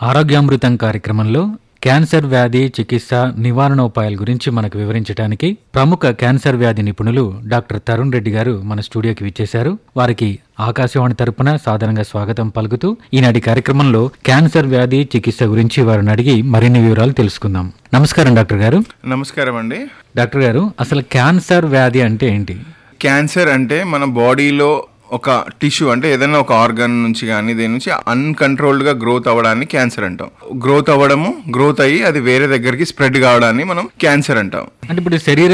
ఆరోగ్యామృతం కార్యక్రమంలో క్యాన్సర్ వ్యాధి చికిత్స నివారణోపాయాల గురించి మనకు వివరించడానికి ప్రముఖ క్యాన్సర్ వ్యాధి నిపుణులు డాక్టర్ తరుణ్ రెడ్డి గారు మన స్టూడియోకి విచ్చేశారు వారికి ఆకాశవాణి తరపున సాధారణంగా స్వాగతం పలుకుతూ ఈనాటి కార్యక్రమంలో క్యాన్సర్ వ్యాధి చికిత్స గురించి వారిని అడిగి మరిన్ని వివరాలు తెలుసుకుందాం నమస్కారం డాక్టర్ గారు నమస్కారం అండి డాక్టర్ గారు అసలు క్యాన్సర్ వ్యాధి అంటే ఏంటి క్యాన్సర్ అంటే మన బాడీలో ఒక టిష్యూ అంటే ఏదైనా ఒక ఆర్గన్ నుంచి కానీ దేని నుంచి అన్కంట్రోల్డ్గా గ్రోత్ అవ్వడాన్ని క్యాన్సర్ అంటాం గ్రోత్ అవ్వడము గ్రోత్ అయ్యి అది వేరే దగ్గరికి స్ప్రెడ్ కావడాన్ని మనం క్యాన్సర్ అంటాం అంటే ఇప్పుడు శరీర